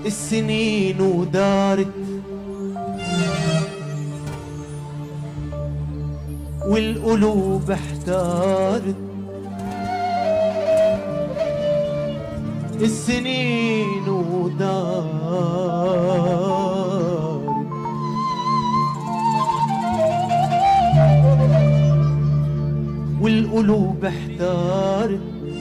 السنين ودارت والقلوب احتارت السنين ودارت والقلوب احتارت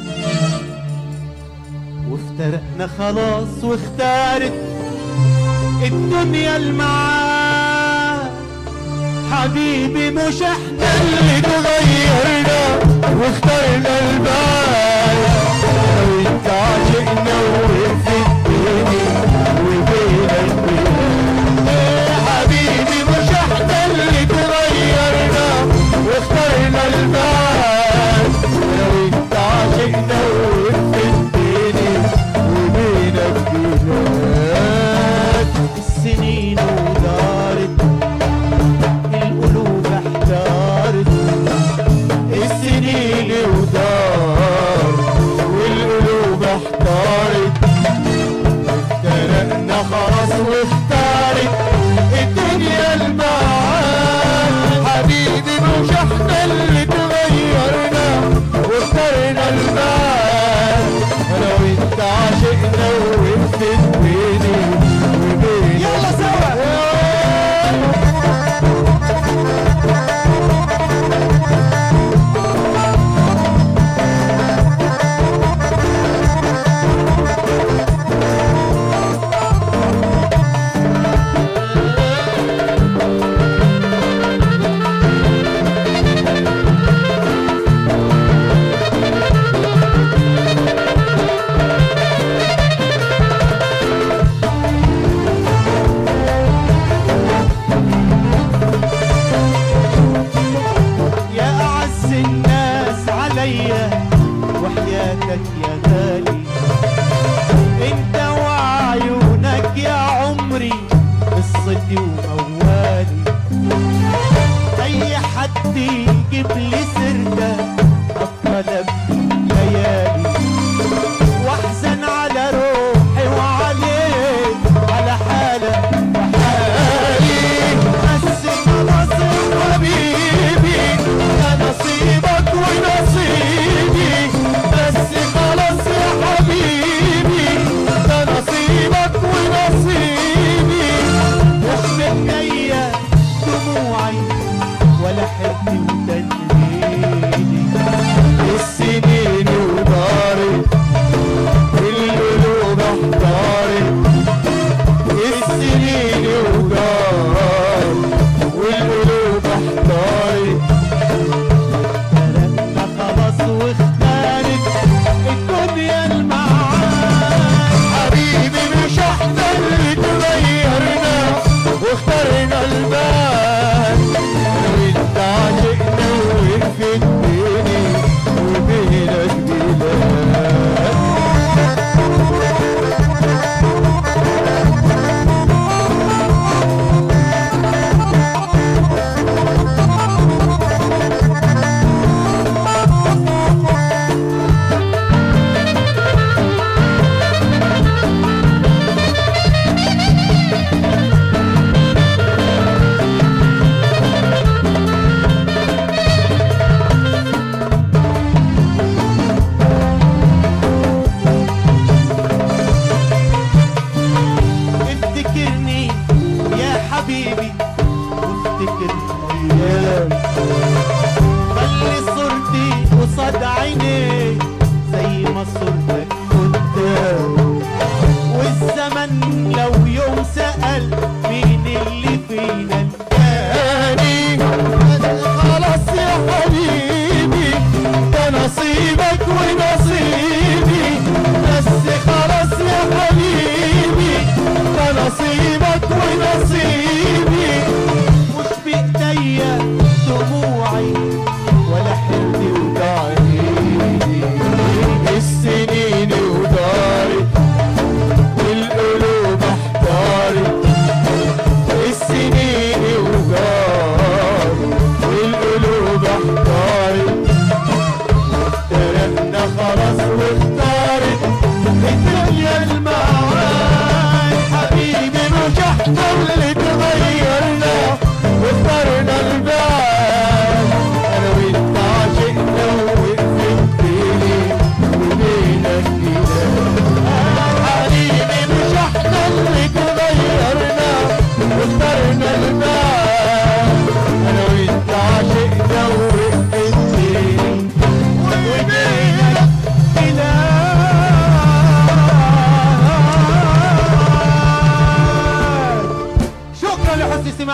وافترقنا خلاص واختارت الدنيا المعاد حبيبي مش احنا اللي تغيرنا واخترنا البال وانت عاشقنا وقفت بيني وبينك إيه حبيبي مش احنا اللي تغيرنا واخترنا البال وانت عاشقنا وقفت بيني وبينك بلاد السنين ودارت القلوب احتارت السنين ودار والقلوب احتارت افترقنا خلاص واختارت الدنيا المعاد حبيبي مش احنا اللي تغيرنا واخترنا المال انا وانت عاشقنا وقفت بيني وبينك يلا سوا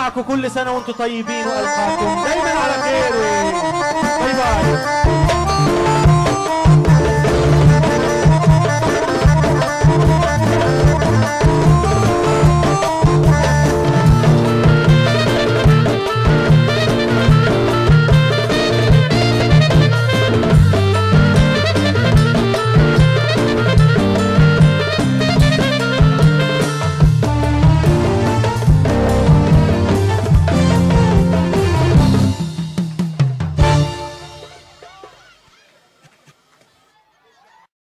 معكم كل سنة وانتم طيبين والقاكم دايما على خير